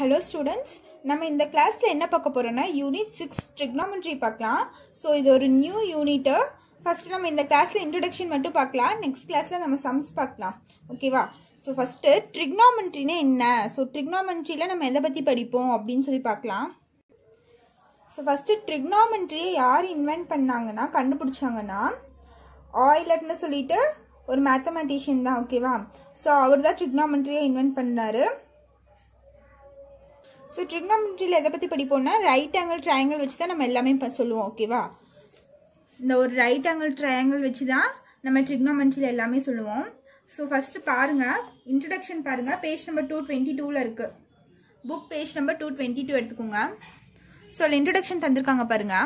hello students நம்ம இந்த கிளாஸில் என்ன பார்க்க போகிறோம்னா யூனிட் சிக்ஸ் ட்ரிக்னாமெட்ரி பார்க்கலாம் ஸோ இது ஒரு நியூ யூனிட்டு ஃபஸ்ட்டு நம்ம இந்த கிளாஸில் இன்ட்ரடக்ஷன் மட்டும் பார்க்கலாம் நெக்ஸ்ட் கிளாஸில் நம்ம சம்ஸ் பார்க்கலாம் ஓகேவா ஸோ ஃபஸ்ட்டு ட்ரிக்னாமெட்ரினா என்ன ஸோ ட்ரிக்னாமெட்ரியில் நம்ம எதை பற்றி படிப்போம் அப்படின்னு சொல்லி பார்க்கலாம் ஸோ ஃபஸ்ட்டு ட்ரிக்னாமெட்ரியை யார் இன்வென்ட் பண்ணாங்கன்னா கண்டுபிடிச்சாங்கன்னா ஆயிலட்னு சொல்லிட்டு ஒரு மேத்தமெட்டிஷியன் தான் ஓகேவா ஸோ அவர் தான் ட்ரிக்னாமெட்ரியை இன்வென்ட் பண்ணாரு ஸோ ட்ரிக்னாமெட்ரியில் எதை பற்றி படிப்போம்னா ரைட் ஆங்கிள் ட்ரையாங்கிள் வச்சு தான் நம்ம எல்லாமே இப்போ சொல்லுவோம் ஓகேவா இந்த ஒரு ரைட் ஆங்கிள் ட்ரையாங்கிள் வச்சு தான் நம்ம ட்ரிக்னாமெட்ரியில் எல்லாமே சொல்லுவோம் ஸோ ஃபஸ்ட்டு பாருங்கள் இன்ட்ரடக்ஷன் பாருங்கள் பேஜ் நம்பர் டூ டுவெண்ட்டி டூவில் இருக்குது book page number two twenty two எடுத்துக்கோங்க ஸோ அதில் இன்ட்ரடக்ஷன் தந்திருக்காங்க பாருங்கள்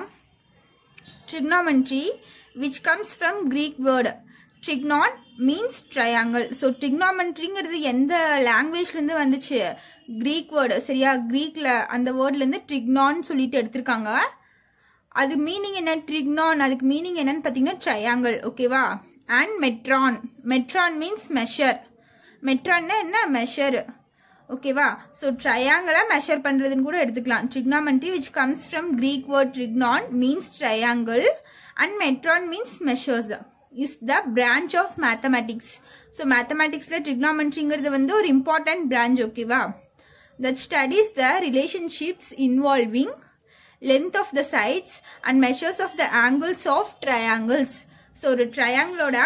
trigonometry which comes from Greek word trigonon means triangle so trigonometryங்கிறது எந்த லாங்குவேஜ்லேருந்து வந்துச்சு க்ரீக் வேர்டு சரியா க்ரீக்கில் அந்த வேர்ட்லேருந்து ட்ரிக்னான்னு சொல்லிட்டு எடுத்திருக்காங்க அது மீனிங் என்ன ட்ரிக்னான் அதுக்கு மீனிங் என்னன்னு பார்த்தீங்கன்னா ட்ரையாங்கிள் ஓகேவா and metron metron means measure மெட்ரான்னா என்ன மெஷர் ஓகேவா ஸோ ட்ரையாங்கிளை மெஷர் பண்ணுறதுன்னு கூட எடுத்துக்கலாம் trigonometry which comes from Greek word trigonon means triangle and metron means measures is the branch of mathematics so மேத்தமெட்டிக்ஸில் ட்ரிக்னாமெண்ட்ரிங்கிறது வந்து ஒரு இம்பார்ட்டன்ட் பிரான்ச் ஓகேவா that studies the relationships involving length of the sides and measures of the angles of triangles so ஒரு ட்ரையாங்கிளோட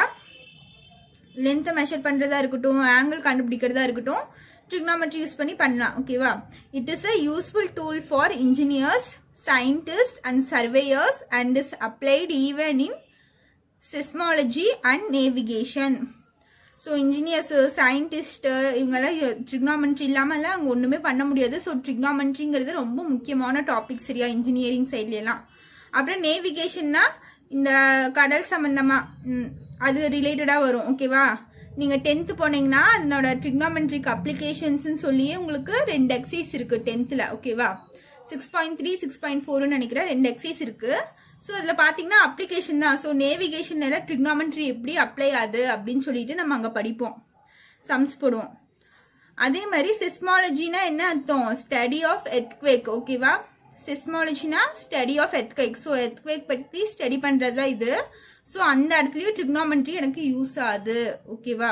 லென்த்தை measure பண்ணுறதா இருக்கட்டும் ஆங்கிள் கண்டுபிடிக்கிறதா இருக்கட்டும் ட்ரிக்னாமெட்ரி யூஸ் பண்ணி பண்ணலாம் ஓகேவா it is a useful tool for engineers scientist and surveyors and is applied even in seismology and navigation so engineers scientist இவங்கெல்லாம் ட்ரிக்னாமெண்ட்ரி இல்லாமல்லாம் அங்கே ஒன்றுமே பண்ண முடியாது ஸோ ட்ரிக்னாமெண்ட்ரிங்கிறது ரொம்ப முக்கியமான டாபிக் சரியா இன்ஜினியரிங் சைட்லலாம் அப்புறம் நேவிகேஷன்னா இந்த கடல் சம்மந்தமாக அது ரிலேட்டடாக வரும் ஓகேவா நீங்கள் டென்த்து போனீங்கன்னா அதனோட ட்ரிக்னாமெட்ரிக் அப்ளிகேஷன்ஸ்னு சொல்லியே உங்களுக்கு ரெண்டு எக்ஸைஸ் இருக்குது டென்த்தில் ஓகேவா six point three six point ஃபோர்னு நினைக்கிறேன் ரெண்டு எக்ஸைஸ் இருக்குது ஸோ அதில் பார்த்தீங்கன்னா அப்ளிகேஷன் தான் ஸோ நேவிகேஷனில் ட்ரிக்னாமெட்ரி எப்படி அப்ளை ஆகுது அப்படின்னு சொல்லிட்டு நம்ம அங்கே படிப்போம் சம்ஸ் போடுவோம் அதே மாதிரி சிஸ்மாலஜினா என்ன அர்த்தம் ஸ்டடி ஆஃப் எர்த்குவேக் ஓகேவா சிஸ்மாலஜினா study of earthquake so earthquake பற்றி ஸ்டடி பண்ணுறது தான் இது ஸோ அந்த இடத்துலையும் ட்ரிக்னாமெட்ரி எனக்கு யூஸ் ஆகுது ஓகேவா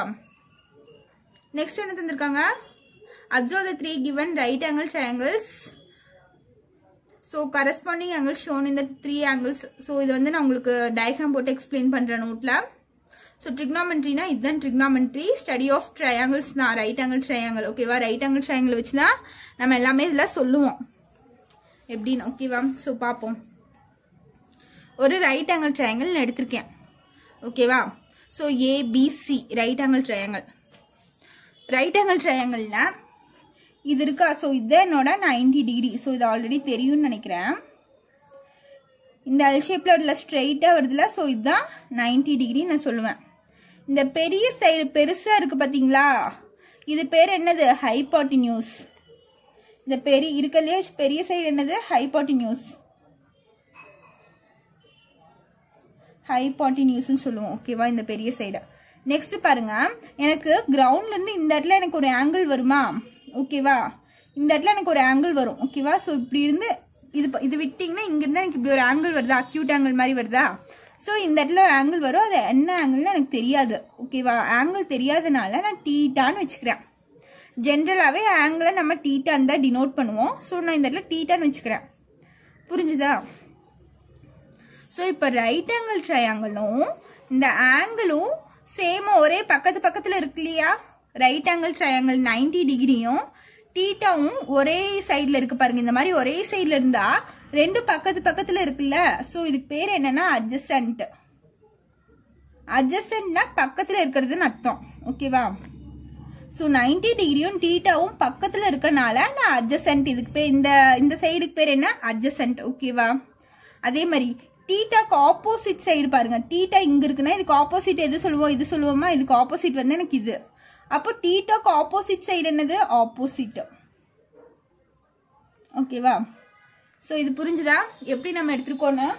நெக்ஸ்ட் என்ன தந்திருக்காங்க observe the three given right angle triangles so corresponding angle shown இந்த த்ரீ ஆங்கிள்ஸ் ஸோ இது வந்து நான் உங்களுக்கு டயக்ராம் போட்டு எக்ஸ்பிளைன் பண்ணுறேன் நோட்டில் ஸோ ட்ரிக்னாமெண்ட்ரினா இதுதான் ட்ரிக்னாமெண்ட்ரி ஸ்டடி ஆஃப் ட்ரையாங்கிள்ஸ் தான் ரைட் ஆங்கிள் ட்ரையாங்கிள் ஓகேவா ரைட் ஆங்கிள் ட்ரையாங்கிள் வச்சு தான் நம்ம எல்லாமே இதில் சொல்லுவோம் எப்படின்னு ஓகேவா ஸோ பார்ப்போம் ஒரு ரைட் ஆங்கிள் ட்ரையாங்கிள் எடுத்திருக்கேன் ஓகேவா so ABC right angle triangle right angle ட்ரையாங்கிள்னா இது இருக்கா ஸோ இது என்னோட நைன்டி டிகிரி ஸோ இது ஆல்ரெடி தெரியும்னு நினைக்கிறேன் இந்த எல் ஷேப்பில் வரல ஸ்ட்ரெயிட்டாக வருதுல ஸோ இதுதான் நைன்டி டிகிரி நான் சொல்லுவேன் இந்த பெரிய சைடு பெருசாக இருக்குது பார்த்தீங்களா இது பேர் என்னது ஹைபாட்டினியூஸ் இந்த பெரிய இருக்கலையே பெரிய சைடு என்னது ஹைபாட்டினியூஸ் ஹைபாட்டினியூஸ்னு சொல்லுவோம் ஓகேவா இந்த பெரிய சைடை நெக்ஸ்ட் பாருங்க எனக்கு கிரவுண்ட்லேருந்து இந்த இடத்துல எனக்கு ஒரு ஆங்கிள் வருமா ஓகேவா இந்த இடத்துல எனக்கு ஒரு ஆங்கிள் வரும் ஓகேவா ஸோ இப்படி இருந்து இது இது விட்டிங்கன்னா இங்கேருந்து எனக்கு இப்படி ஒரு ஆங்கிள் வருதா அக்யூட் ஆங்கிள் மாதிரி வருதா ஸோ இந்த இடத்துல ஒரு ஆங்கிள் வரும் அது என்ன ஆங்கிள்னு எனக்கு தெரியாது ஓகேவா ஆங்கிள் தெரியாதனால நான் டீட்டான்னு வச்சுக்கிறேன் ஜென்ரலாகவே ஆங்கிளை நம்ம டீட்டான் தான் டினோட் பண்ணுவோம் ஸோ நான் இந்த இடத்துல டீட்டான்னு வச்சுக்கிறேன் புரிஞ்சுதா ஸோ இப்போ ரைட் ஆங்கிள் ட்ரையாங்கிளும் இந்த ஆங்கிளும் சேம் ஒரே பக்கத்து பக்கத்தில் இருக்கு இல்லையா ரைட் ஆங்கிள் ட்ரையாங்கிள் நைன்டி டிகிரியும் டீட்டாவும் ஒரே சைடில் இருக்கு பாருங்க இந்த மாதிரி ஒரே சைடில் இருந்தா ரெண்டு பக்கத்து பக்கத்தில் இருக்குல்ல ஸோ இதுக்கு பேர் என்னன்னா அட்ஜசன்ட் அட்ஜசன்ட்னா பக்கத்தில் இருக்கிறதுன்னு அர்த்தம் ஓகேவா ஸோ நைன்டி டிகிரியும் டீட்டாவும் பக்கத்தில் இருக்கனால நான் அட்ஜசன்ட் இதுக்கு பேர் இந்த இந்த சைடுக்கு பேர் என்ன அட்ஜசன்ட் ஓகேவா அதே மாதிரி டீட்டாக்கு ஆப்போசிட் சைடு பாருங்க டீட்டா இங்க இருக்குன்னா இதுக்கு ஆப்போசிட் எது சொல்லுவோம் இது சொல்லுவோமா இதுக்கு ஆப்போசிட் வந்து எனக்கு இது அப்போ டீட்டாக்கு ஆப்போசிட் சைடு என்னது ஆப்போசிட் ஓகேவா ஸோ இது புரிஞ்சுதா எப்படி நம்ம எடுத்துருக்கோன்னு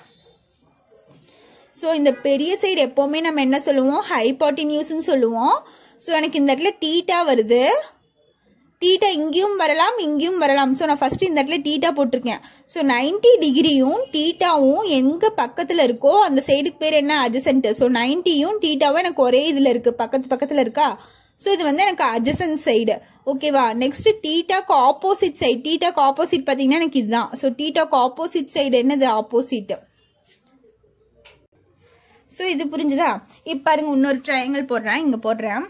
ஸோ இந்த பெரிய சைடு எப்போவுமே நம்ம என்ன சொல்லுவோம் ஹைபாட்டினியூஸ்னு சொல்லுவோம் ஸோ எனக்கு இந்த இடத்துல டீட்டா வருது டீட்டா இங்கேயும் வரலாம் இங்கேயும் வரலாம் ஸோ நான் ஃபர்ஸ்ட் இந்த இடத்துல டீட்டா போட்டிருக்கேன் ஸோ நைன்டி டிகிரியும் டீட்டாவும் எங்க பக்கத்துல இருக்கோ அந்த சைடுக்கு பேர் என்ன அட்ஜசன்ட் ஸோ நைன்டியும் டீட்டாவும் எனக்கு ஒரே இதுல இருக்கு பக்கத்து பக்கத்துல இருக்கா ஸோ இது வந்து எனக்கு அட்ஜசன்ட் சைடு ஓகேவா நெக்ஸ்ட் டீட்டாக்கு ஆப்போசிட் சைடு டீட்டாக்கு ஆப்போசிட் பார்த்தீங்கன்னா எனக்கு இதுதான் ஸோ டீட்டாக்கு ஆப்போசிட் சைடு என்னது ஆப்போசிட் ஸோ இது புரிஞ்சுதா இப்போ பாருங்க இன்னொரு ட்ரையாங்கிள் போடுறேன் இங்கே போடுறேன்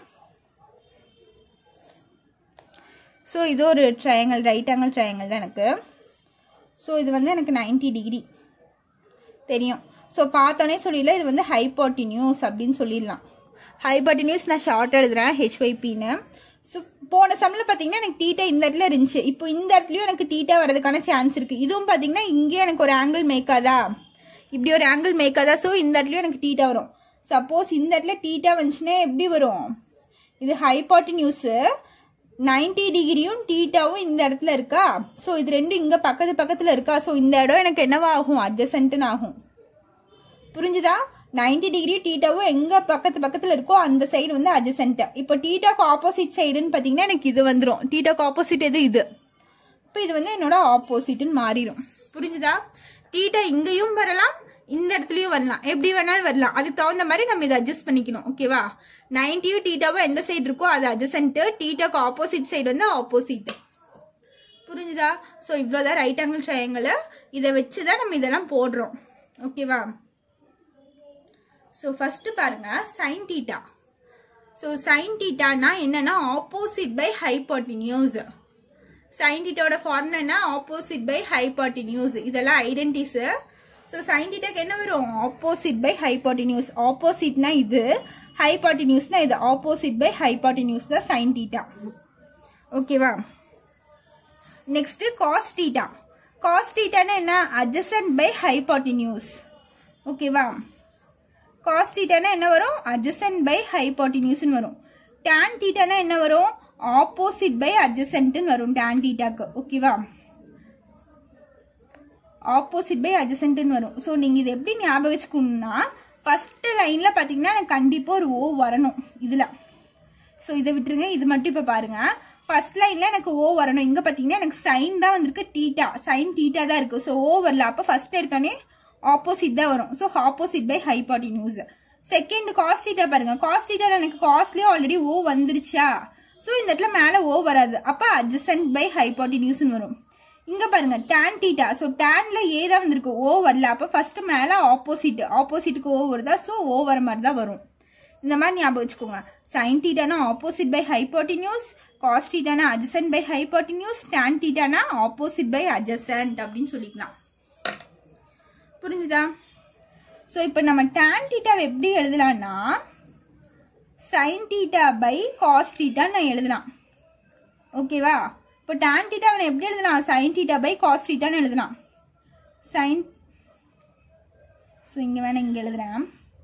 ஸோ இது ஒரு ட்ரையாங்கிள் ரைட் ஆங்கிள் ட்ரையாங்கிள் தான் எனக்கு ஸோ இது வந்து எனக்கு 90 டிகிரி தெரியும் ஸோ பார்த்தோன்னே சொல்லிடல இது வந்து ஹைபாட்டினியூஸ் அப்படின்னு சொல்லிடலாம் ஹைபாட்டினியூஸ் நான் ஷார்ட் எழுதுறேன் ஹெச்ஒய்பின்னு ஸோ போன சம்மில் பார்த்தீங்கன்னா எனக்கு டீட்டா இந்த இடத்துல இருந்துச்சு இப்போ இந்த இடத்துலையும் எனக்கு டீட்டா வரதுக்கான சான்ஸ் இருக்குது இதுவும் பார்த்தீங்கன்னா இங்கே எனக்கு ஒரு ஆங்கிள் மேக்காதா இப்படி ஒரு ஆங்கிள் மேக்காதா ஸோ இந்த இடத்துலையும் எனக்கு டீட்டா வரும் சப்போஸ் இந்த இடத்துல டீட்டா வந்துச்சுன்னா எப்படி வரும் இது ஹைபாட்டினியூஸு 90 டிகிரியும் டீட்டாவும் இந்த இடத்துல இருக்கா ஸோ இது ரெண்டும் இங்கே பக்கத்து பக்கத்தில் இருக்கா ஸோ இந்த இடம் எனக்கு என்னவா ஆகும் அட்ஜசன்ட்னு ஆகும் புரிஞ்சுதா 90 டிகிரி டீட்டாவும் எங்க பக்கத்து பக்கத்துல இருக்கோ அந்த சைடு வந்து அட்ஜசன்ட் இப்போ டீட்டாக்கு ஆப்போசிட் சைடுன்னு பாத்தீங்கன்னா எனக்கு இது வந்துடும் டீட்டாக்கு ஆப்போசிட் எது இது இப்போ இது வந்து என்னோட ஆப்போசிட்னு மாறிடும் புரிஞ்சுதா டீட்டா இங்கேயும் வரலாம் இந்த இடத்துலயும் வரலாம் எப்படி வேணாலும் வரலாம் அதுக்கு தகுந்த மாதிரி நம்ம இதை அட்ஜஸ்ட் பண்ணிக்கணும் ஓகேவா நைன்டியும் டீட்டாவும் எந்த சைடு இருக்கோ அது அட்ஜசன்ட் டீட்டாக்கு ஆப்போசிட் சைடு வந்து ஆப்போசிட் புரிஞ்சுதா ஸோ இவ்வளோதான் ரைட் ஆங்கிள் ட்ரையாங்கிள் இதை வச்சு தான் நம்ம இதெல்லாம் போடுறோம் ஓகேவா ஸோ ஃபர்ஸ்ட் பாருங்க சைன் டீட்டா ஸோ சைன் டீட்டானா என்னன்னா ஆப்போசிட் பை ஹைபாட்டினியூஸ் சைன் டீட்டாவோட ஃபார்முலா என்ன ஆப்போசிட் பை ஹைபாட்டினியூஸ் இதெல்லாம் ஐடென்டிஸ் ஸோ சைன் டீட்டாக்கு என்ன வரும் ஆப்போசிட் பை ஹைபாட்டினியூஸ் ஆப்போசிட்னா இது ஹைபாட்டினியூஸ்னா இது ஆப்போசிட் பை ஹைபாட்டினியூஸ் தான் சைன் டீட்டா ஓகேவா நெக்ஸ்ட் காஸ் டீட்டா காஸ் டீட்டானா என்ன அட்ஜசன்ட் பை ஹைபாட்டினியூஸ் ஓகேவா காஸ் டீட்டானா என்ன வரும் அட்ஜசன்ட் பை ஹைபாட்டினியூஸ்னு வரும் tan டீட்டானா என்ன வரும் ஆப்போசிட் பை அட்ஜசன்ட்னு வரும் tan டீட்டாக்கு ஓகேவா ஆப்போசிட் பை அட்ஜசன்ட்னு வரும் ஸோ நீங்கள் இது எப்படி ஞாபகம் வச்சுக்கணும்னா ஃபர்ஸ்ட் லைனில் பார்த்தீங்கன்னா எனக்கு கண்டிப்பாக ஒரு ஓ வரணும் இதில் ஸோ இதை விட்டுருங்க இது மட்டும் இப்போ பாருங்க ஃபர்ஸ்ட் லைன்ல எனக்கு ஓ வரணும் இங்க பாத்தீங்கன்னா எனக்கு சைன் தான் வந்திருக்கு டீட்டா சைன் டீட்டா தான் இருக்கு ஸோ ஓ வரல அப்ப ஃபர்ஸ்ட் எடுத்தோடனே ஆப்போசிட் தான் வரும் so opposite by hypotenuse second cos theta பாருங்க காஸ் டீட்டால எனக்கு காஸ்ட்லயே ஆல்ரெடி ஓ வந்துருச்சா ஸோ இந்த இடத்துல மேல ஓ வராது அப்ப அட்ஜசன்ட் பை ஹைபாட்டினியூஸ்னு வரும் இங்க பாருங்க tan டீட்டா ஸோ டேன்ல ஏ தான் வந்திருக்கு ஓ வரல அப்ப ஃபர்ஸ்ட் மேல ஆப்போசிட் ஆப்போசிட்டுக்கு ஓ வருதா ஸோ ஓ வர மாதிரி தான் வரும் இந்த மாதிரி ஞாபகம் வச்சுக்கோங்க சைன் டீட்டானா ஆப்போசிட் பை ஹைபோட்டினியூஸ் காஸ் டீட்டானா அட்ஜசன்ட் பை ஹைபோட்டினியூஸ் tan டீட்டானா ஆப்போசிட் பை அட்ஜசன்ட் அப்படின்னு சொல்லிக்கலாம் புரிஞ்சுதா ஸோ இப்போ நம்ம tan டீட்டாவை எப்படி எழுதலாம்னா sine theta by cos theta நான் எழுதலாம் ஓகேவா இப்போ tan டீட்டாவை நான் எப்படி எழுதலாம் சைன் டீட்டா பை காஸ் டீட்டான்னு எழுதலாம் சைன் ஸோ இங்கே வேணா இங்கே எழுதுறேன்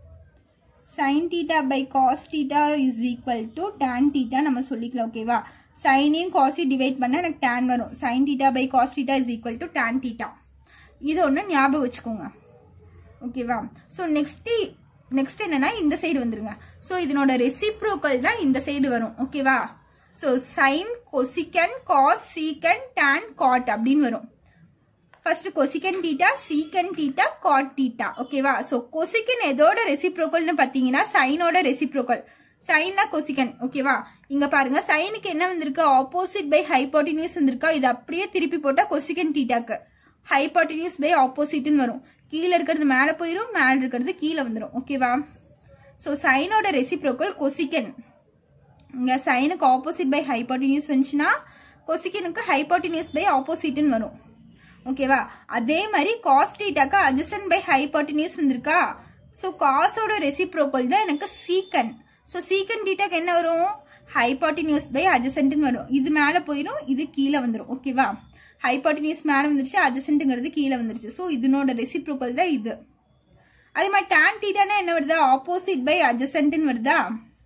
sine theta by cos theta is equal to tan theta நம்ம சொல்லிக்கலாம் ஓகேவா சைனையும் காஸையும் டிவைட் பண்ணால் எனக்கு டேன் வரும் sine theta by cos theta is equal to tan theta இது ஒன்று ஞாபகம் வச்சுக்கோங்க ஓகேவா ஸோ நெக்ஸ்ட் நெக்ஸ்ட் என்னன்னா இந்த சைடு வந்துருங்க ஸோ இதனோட ரெசிப்ரோக்கல் தான் இந்த சைடு வரும் ஓகேவா so sine cosecant cos secant tan cot அப்படின்னு வரும் first cosecant theta secant theta cot theta ஓகேவா ஸோ கொசிகன் எதோட ரெசிப்ரோக்கல்னு பார்த்தீங்கன்னா சைனோட ரெசிப்ரோக்கல் சைன்னா கொசிகன் ஓகேவா இங்க பாருங்க சைனுக்கு என்ன வந்திருக்கு ஆப்போசிட் பை ஹைபாட்டினியூஸ் வந்திருக்கா இது அப்படியே திருப்பி போட்டா கொசிகன் டீட்டாக்கு ஹைபாட்டினியூஸ் பை ஆப்போசிட்னு வரும் கீழே இருக்கிறது மேலே போயிடும் மேலே இருக்கிறது கீழே வந்துடும் ஓகேவா ஸோ சைனோட ரெசிப்ரோக்கல் கொசிகன் இங்க சைனுக்கு ஆப்போசிட் பை ஹைபாட்டினியூஸ் வந்துச்சுன்னா கொசிகனுக்கு ஹைபாட்டினியூஸ் பை ஆப்போசிட்னு வரும் ஓகேவா அதே மாதிரி காஸ் டீட்டாக்கு அட்ஜசன் பை ஹைபாட்டினியூஸ் வந்திருக்கா ஸோ காஸோட ரெசிப்ரோக்கல் தான் எனக்கு சீக்கன் ஸோ சீக்கன் டீட்டாக்கு என்ன வரும் ஹைபாட்டினியூஸ் பை அட்ஜசன்ட்னு வரும் இது மேலே போயிடும் இது கீழே வந்துடும் ஓகேவா ஹைபாட்டினியூஸ் மேலே வந்துருச்சு அட்ஜசன்ட்டுங்கிறது கீழே வந்துருச்சு ஸோ இதனோட ரெசிப்ரோக்கல் தான் இது அதே மாதிரி டேன் டீட்டானா என்ன வருதா ஆப்போசிட் பை அட்ஜசன்ட்னு வருதா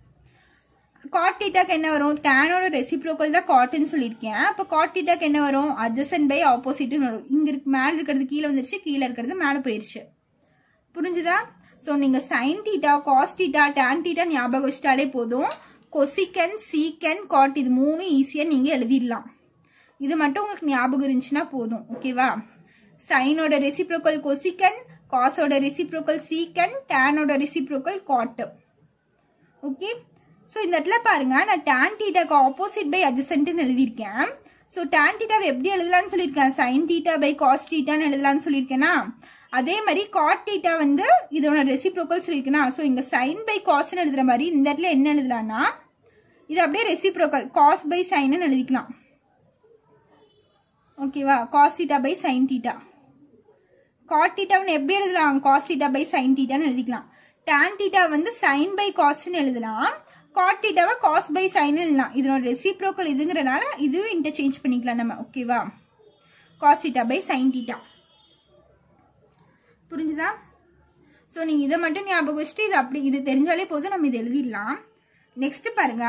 காட் டீட்டாக்கு என்ன வரும் டேனோட ரெசிப்ரோக்கல் தான் காட்டுன்னு சொல்லியிருக்கேன் அப்போ காட் டீட்டாக்கு என்ன வரும் அட்ஜசன் பை ஆப்போசிட்னு வரும் இங்க இருக்கு மேலே இருக்கிறது கீழே வந்துருச்சு கீழே இருக்கிறது மேலே போயிருச்சு புரிஞ்சுதா ஸோ நீங்கள் sine theta cos theta tan theta ஞாபகம் வச்சிட்டாலே போதும் கொசிக்கன் சீக்கன் காட் இது மூணு ஈஸியாக நீங்கள் எழுதிடலாம் இது மட்டும் உங்களுக்கு ஞாபகம் இருந்துச்சுன்னா போதும் ஓகேவா சைனோட ரெசிப்ரோக்கல் கொசிக்கன் காஸோட ரெசிப்ரோக்கல் சீக்கன் டேனோட ரெசிப்ரோக்கல் காட்டு ஓகே ஸோ இந்த இடத்துல பாருங்க நான் tan தீட்டாக்கு ஆப்போசிட் பை அட்ஜசன்ட்னு எழுதியிருக்கேன் ஸோ tan தீட்டாவை எப்படி எழுதலாம்னு சொல்லியிருக்கேன் சைன் தீட்டா பை காஸ் தீட்டான்னு எழுதலாம்னு சொல்லியிருக்கேனா அதே மாதிரி காட் தீட்டா வந்து இதோட ரெசிப்ரோக்கல் சொல்லியிருக்கேனா ஸோ இங்கே சைன் பை காஸ்ன்னு எழுதுற மாதிரி இந்த இடத்துல என்ன எழுதலாம்னா இது அப்படியே ரெசிப்ரோக்கல் காஸ் பை சைன்னு எழுதிக்கலாம் ஓகேவா cos theta by sine theta cot தீட்டான்னு எப்படி எழுதலாம் காஸ் தீட்டா பை சைன் தீட்டான்னு எழுதிக்கலாம் tan தீட்டா வந்து சைன் பை காஸ்ன்னு எழுதலாம் காட் தீட்டாவை காஸ் பை சைன் எழுதலாம் இதனோட ரெசிப்ரோக்கல் இதுங்கிறனால இதுவும் இன்டர்சேஞ்ச் பண்ணிக்கலாம் நம்ம ஓகேவா cos theta by sine theta புரிஞ்சுதா ஸோ நீங்கள் இதை மட்டும் ஞாபகம் வச்சுட்டு இது அப்படி இது தெரிஞ்சாலே போதும் நம்ம இது எழுதிடலாம் நெக்ஸ்ட் பாருங்க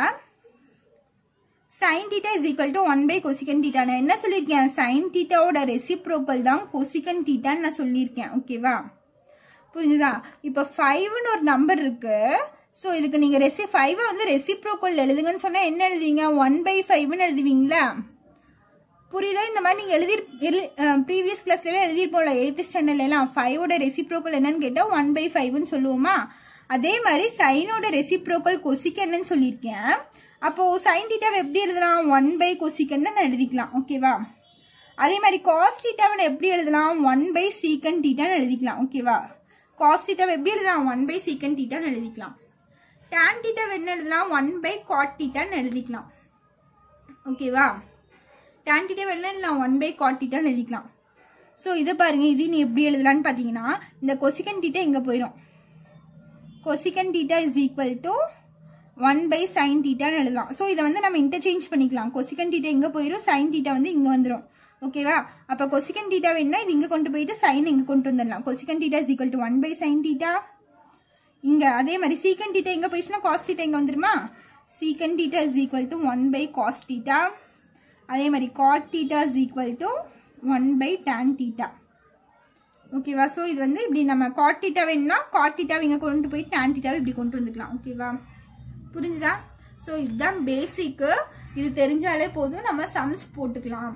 sine theta is equal to one by cosecant theta நான் என்ன சொல்லியிருக்கேன் சைன் தீட்டாவோட ரெசிப்ரோக்கல் தான் கொசிகன் தீட்டான்னு நான் சொல்லியிருக்கேன் ஓகேவா புரிஞ்சுதா இப்போ ஃபைவ்னு ஒரு நம்பர் இருக்கு ஸோ இதுக்கு நீங்கள் ரெசி ஃபைவை வந்து ரெசிப்ரோக்கல் எழுதுங்கன்னு சொன்னால் என்ன எழுதுவீங்க ஒன் பை ஃபைவ்னு எழுதுவீங்களா புரியுதா இந்த மாதிரி நீங்கள் எழுதி ப்ரீவியஸ் கிளாஸ்லாம் எழுதிருப்போம்ல எயித்து ஸ்டாண்டர்ட்லாம் ஃபைவோட ரெசிப்ரோக்கல் என்னன்னு கேட்டால் ஒன் பை ஃபைவ்னு சொல்லுவோமா அதே மாதிரி சைனோட ரெசிப்ரோக்கல் கொசிக்கன்னு சொல்லியிருக்கேன் அப்போது சைன் டீட்டாவை எப்படி எழுதலாம் ஒன் பை கொசிக்கன்னு நான் எழுதிக்கலாம் ஓகேவா அதே மாதிரி காஸ் டீட்டாவை எப்படி எழுதலாம் ஒன் பை சீக்கன் டீட்டான்னு எழுதிக்கலாம் ஓகேவா காஸ் டீட்டாவை எப்படி எழுதலாம் ஒன் பை சீக்கன் டீட்டான்னு எழுதிக்கலாம் டேன் டீட்டாவை என்ன எழுதலாம் ஒன் பை காட் டீட்டான்னு எழுதிக்கலாம் ஓகேவா டேன் டீட்டாவை என்ன எழுதலாம் ஒன் பை காட் டீட்டான்னு எழுதிக்கலாம் ஸோ இதை பாருங்க இது நீ எப்படி எழுதலான்னு பார்த்தீங்கன்னா இந்த கொசிக்கன் டீட்டா இங்கே போயிடும் cosecant theta is equal to one by sine டீட்டான்னு எழுதலாம் ஸோ இதை வந்து நம்ம இன்டர்சேஞ்ச் பண்ணிக்கலாம் கொசிக்கன் டீட்டா இங்கே போயிடும் சைன் டீட்டா வந்து இங்கே வந்துடும் ஓகேவா அப்போ கொசிக்கன் டீட்டா வேணும்னா இது இங்கே கொண்டு போயிட்டு சைன் இங்கே கொண்டு வந்துடலாம் cosecant theta is equal to one by sine theta இங்கே அதே மாதிரி சீக்கன் டீட்டா எங்கே போயிடுச்சுன்னா காஸ் டீட்டா இங்கே வந்துருமா secant theta is equal to one by cos theta அதே மாதிரி cot theta is equal to one by tan theta ஓகேவா ஸோ இது வந்து இப்படி நம்ம காட் டீட்டா வேணும்னா காட் டீட்டாவை இங்கே கொண்டு போய் டேன் டீட்டாவை இப்படி கொண்டு வந்துக்கலாம் ஓகேவா புரிஞ்சுதா ஸோ இதுதான் பேசிக்கு இது தெரிஞ்சாலே போதும் நம்ம சம்ஸ் போட்டுக்கலாம்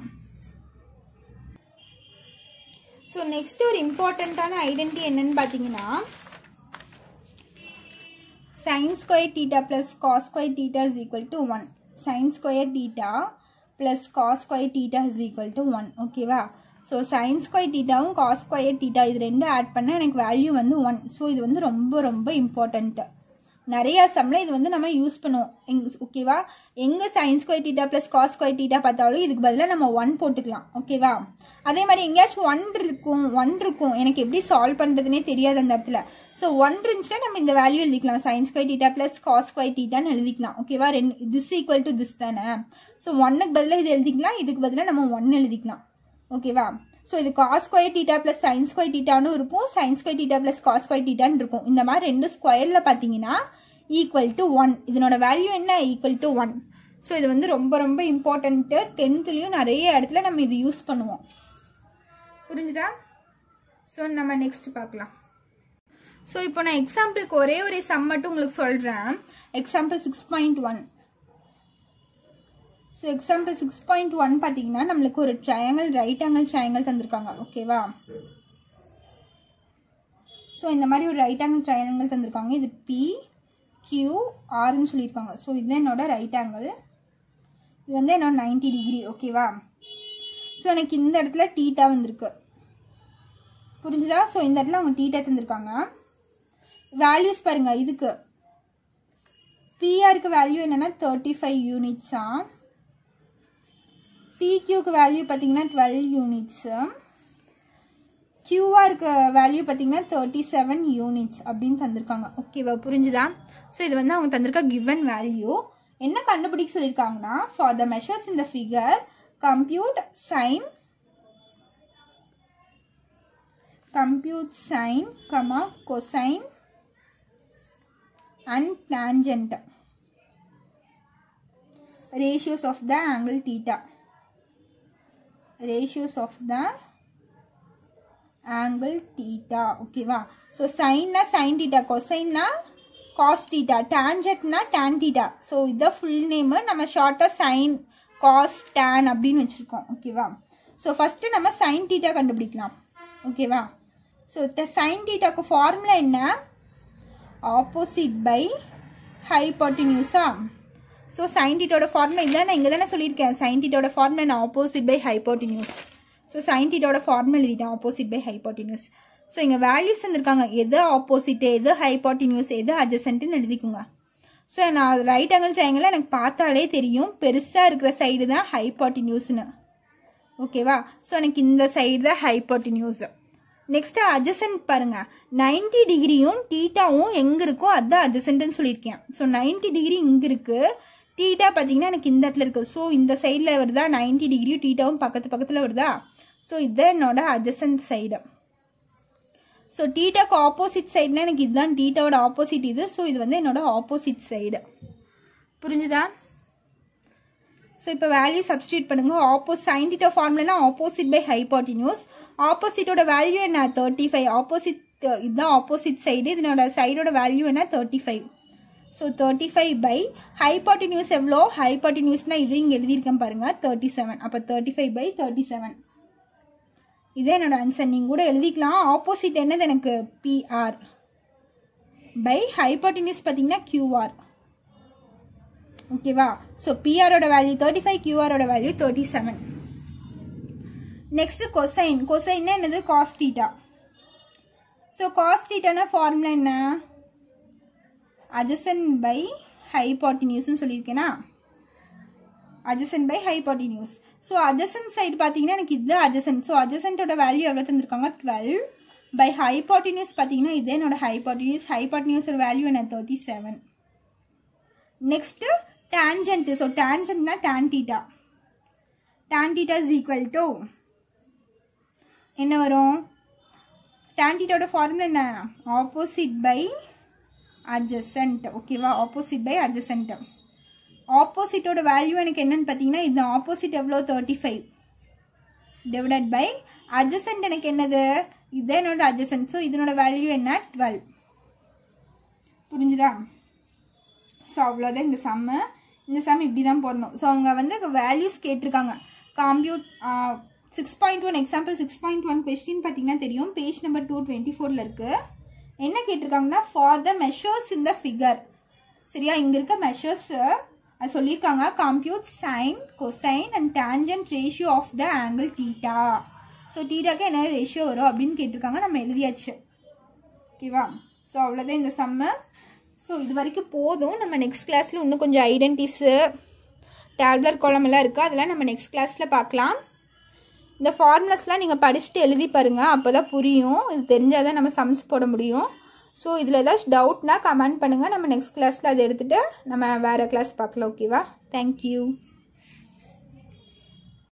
ஸோ நெக்ஸ்ட் ஒரு இம்பார்ட்டண்ட்டான ஐடென்டி என்னன்னு பார்த்தீங்கன்னா sin square theta plus cos square theta is equal to 1 sin square theta plus cos square theta is equal to 1 ஓகேவா ஸோ sin square thetaவும் cos square theta இது ரெண்டும் ஆட் பண்ணால் எனக்கு வேல்யூ வந்து 1 ஸோ இது வந்து ரொம்ப ரொம்ப இம்பார்ட்டண்ட்டு நிறைய சம்மில் இது வந்து நம்ம யூஸ் பண்ணுவோம் எங் ஓகேவா எங்கே sine square theta plus cos square theta பார்த்தாலும் இதுக்கு பதிலாக நம்ம ஒன் போட்டுக்கலாம் ஓகேவா அதே மாதிரி எங்கேயாச்சும் ஒன் இருக்கும் ஒன் இருக்கும் எனக்கு எப்படி சால்வ் பண்ணுறதுனே தெரியாது அந்த இடத்துல ஸோ ஒன் இருந்துச்சுன்னா நம்ம இந்த வேல்யூ எழுதிக்கலாம் sine square theta plus cos square டீட்டான்னு எழுதிக்கலாம் ஓகேவா ரெண்டு திஸ் ஈக்குவல் டு திஸ் தானே ஸோ ஒன்னுக்கு பதிலாக இது எழுதிக்கலாம் இதுக்கு பதிலாக நம்ம ஒன் எழுதிக்கலாம் ஓகேவா ஸோ இது cos square theta plus sine square டீட்டான்னு இருக்கும் sine square theta plus cos square டீட்டான்னு இருக்கும் இந்த மாதிரி ரெண்டு ஸ்கொயரில் பார்த்தீங்கன்னா ஈக்குவல் டு ஒன் இதனோட வேல்யூ என்ன ஈக்குவல் டு ஒன் ஸோ இது வந்து ரொம்ப ரொம்ப இம்பார்ட்டண்ட்டு டென்த்துலேயும் நிறைய இடத்துல நம்ம இது யூஸ் பண்ணுவோம் புரிஞ்சுதா ஸோ நம்ம நெக்ஸ்ட் பார்க்கலாம் ஸோ இப்போ நான் எக்ஸாம்பிளுக்கு ஒரே ஒரு சம் மட்டும் உங்களுக்கு சொல்கிறேன் example six point one so example six point one பார்த்தீங்கன்னா நம்மளுக்கு ஒரு ட்ரையாங்கிள் ரைட் ஆங்கிள் ட்ரையாங்கிள் தந்திருக்காங்க ஓகேவா ஸோ இந்த மாதிரி ஒரு ரைட் ஆங்கிள் ட்ரையாங்கிள் தந்திருக்காங்க இது பி கியூ ஆர்னு சொல்லியிருக்காங்க ஸோ இதுதான் என்னோட ரைட் ஆங்கிள் இது வந்து என்னோட நைன்டி டிகிரி ஓகேவா ஸோ எனக்கு இந்த இடத்துல டீட்டா வந்திருக்கு புரிஞ்சுதா ஸோ இந்த இடத்துல அவங்க டீட்டா தந்திருக்காங்க வேல்யூஸ் பாருங்க இதுக்கு பிஆருக்கு வேல்யூ என்னன்னா தேர்ட்டி ஃபைவ் யூனிட்ஸா பிக்யூக்கு வேல்யூ பார்த்தீங்கன்னா டுவெல் யூனிட்ஸு கியூஆருக்கு வேல்யூ பார்த்தீங்கன்னா தேர்ட்டி செவன் யூனிட்ஸ் அப்படின்னு தந்திருக்காங்க ஓகேவா புரிஞ்சுதா ஸோ இது வந்து அவங்க தந்திருக்க கிவன் வேல்யூ என்ன கண்டுபிடிக்க சொல்லியிருக்காங்கன்னா for the measures in the figure compute sine compute sine comma cosine and tangent ratios of the angle theta ratios of the angle theta ஓகேவா ஸோ சைன்னா சைன் டீட்டா கொசைன்னா காஸ் டீட்டா டேஞ்சட்னா tan theta so இதான் full name நம்ம ஷார்ட்டாக sine cos tan அப்படின்னு வச்சுருக்கோம் ஓகேவா ஸோ ஃபஸ்ட்டு நம்ம சைன் டீட்டா கண்டுபிடிக்கலாம் ஓகேவா ஸோ சைன் டீட்டாக்கு ஃபார்முலா என்ன ஆப்போசிட் பை ஹைபாட்டினியூஸா ஸோ சைன் டீட்டோட ஃபார்முலா இதான் நான் இங்கே தானே சொல்லியிருக்கேன் சைன் டீட்டோட ஃபார்முலா நான் opposite by hypotenuse so sine டீட்டோட ஃபார்முலா எழுதிட்டேன் ஆப்போசிட் பை ஹைபாட்டினியூஸ் ஸோ இங்கே வேல்யூஸ் இருந்திருக்காங்க எது ஆப்போசிட் எது ஹைபாட்டினியூஸ் எது அட்ஜசன்ட்னு எழுதிக்கோங்க ஸோ நான் ரைட் ஆங்கிள் ட்ரையாங்கிள் எனக்கு பார்த்தாலே தெரியும் பெருசாக இருக்கிற சைடு தான் ஹைபாட்டினியூஸ்னு ஓகேவா ஸோ எனக்கு இந்த சைடு தான் ஹைபாட்டினியூஸ் நெக்ஸ்ட் அட்ஜசன்ட் பாருங்க 90 டிகிரியும் டீட்டாவும் எங்க இருக்கோ அதுதான் அட்ஜசன்ட்னு சொல்லியிருக்கேன் ஸோ 90 டிகிரி இங்க இருக்கு டீட்டா பார்த்தீங்கன்னா எனக்கு இந்த இடத்துல இருக்கு ஸோ இந்த சைடில் வருதா 90 டிகிரியும் டீட்டாவும் பக்கத்து பக்கத்தில் வருதா ஸோ இதுதான் என்னோட அட்ஜசன்ட் சைடு ஸோ டீட்டாக்கு ஆப்போசிட் சைடுனா எனக்கு இதுதான் டீட்டாவோட ஆப்போசிட் இது ஸோ இது வந்து என்னோட ஆப்போசிட் சைடு புரிஞ்சுதா ஸோ இப்போ வேல்யூ சப்ஸ்டியூட் பண்ணுங்க ஆப்போஸ் sine theta formula opposite by hypotenuse ஆப்போசிட்டோட வேல்யூ என்ன தேர்ட்டி ஃபைவ் ஆப்போசிட் இதுதான் ஆப்போசிட் சைடு இதனோட சைடோட வேல்யூ என்ன thirty five so thirty five by hypotenuse எவ்வளோ ஹைபாட்டினியூஸ்னால் இது இங்கே எழுதியிருக்கேன் பாருங்க தேர்ட்டி செவன் அப்போ thirty five by thirty seven இதே என்னோட ஆன்சர் நீங்கள் கூட எழுதிக்கலாம் ஆப்போசிட் என்னது எனக்கு பிஆர் பை ஹைபாட்டினியூஸ் பார்த்தீங்கன்னா கியூஆர் ஓகேவா ஸோ பிஆரோட வேல்யூ தேர்ட்டி ஃபைவ் கியூஆரோட value thirty seven next cosine கொசைன்னா என்னது காஸ்டீட்டா ஸோ காஸ்டீட்டான ஃபார்முலா என்ன அஜசன் பை ஹைபாட்டினியூஸ்னு சொல்லியிருக்கேனா adjacent by hypotenuse so adjacent side பார்த்தீங்கன்னா எனக்கு இது அஜசன் ஸோ அஜசன்ட்டோட வேல்யூ எவ்வளோ தந்திருக்காங்க டுவெல் பை ஹைபாட்டினியூஸ் பார்த்தீங்கன்னா இதே என்னோட ஹைபாட்டினியூஸ் ஹைபாட்டினியூஸோட வேல்யூ என்ன thirty seven next tangent so tangentனா tan theta tan theta is equal to என்ன வரும் tan thetaவோட ஃபார்முலா என்ன ஆப்போசிட் பை adjacent ஓகேவா ஆப்போசிட் பை adjacent ஆப்போசிட்டோட வேல்யூ எனக்கு என்னன்னு பார்த்தீங்கன்னா இது ஆப்போசிட் எவ்வளோ thirty five divided by adjacent எனக்கு என்னது இது என்னோட adjacent ஸோ இதனோட வேல்யூ என்ன டுவெல் புரிஞ்சுதா ஸோ அவ்வளோதான் இந்த சம்மு இந்த சம் இப்படி தான் போடணும் ஸோ அவங்க வந்து வேல்யூஸ் கேட்டிருக்காங்க compute six point one example six point one question பார்த்தீங்கன்னா தெரியும் பேஜ் நம்பர் டூ டுவெண்ட்டி ஃபோரில் இருக்குது என்ன கேட்டிருக்காங்கன்னா for the measures in the figure சரியா இங்கே இருக்க மெஷர்ஸ் அது சொல்லியிருக்காங்க compute sine cosine and tangent ratio of the angle theta so டீட்டாக்கு என்ன ரேஷியோ வரும் அப்படின்னு கேட்டிருக்காங்க நம்ம எழுதியாச்சு ஓகேவா ஸோ அவ்வளோதான் இந்த சம்மு ஸோ இது வரைக்கும் போதும் நம்ம நெக்ஸ்ட் கிளாஸில் இன்னும் கொஞ்சம் ஐடென்டிஸு டேப்லர் குளமெல்லாம் இருக்குது அதெல்லாம் நம்ம நெக்ஸ்ட் கிளாஸில் பார்க்கலாம் இந்த ஃபார்முலாஸ்லாம் நீங்கள் படிச்சுட்டு எழுதி பாருங்கள் அப்போ தான் புரியும் இது தெரிஞ்சால் தான் நம்ம சம்ஸ் போட முடியும் ஸோ இதில் ஏதாச்சும் டவுட்னா கமெண்ட் பண்ணுங்கள் நம்ம நெக்ஸ்ட் கிளாஸில் அதை எடுத்துகிட்டு நம்ம வேறு கிளாஸ் பார்க்கலாம் ஓகேவா தேங்க்யூ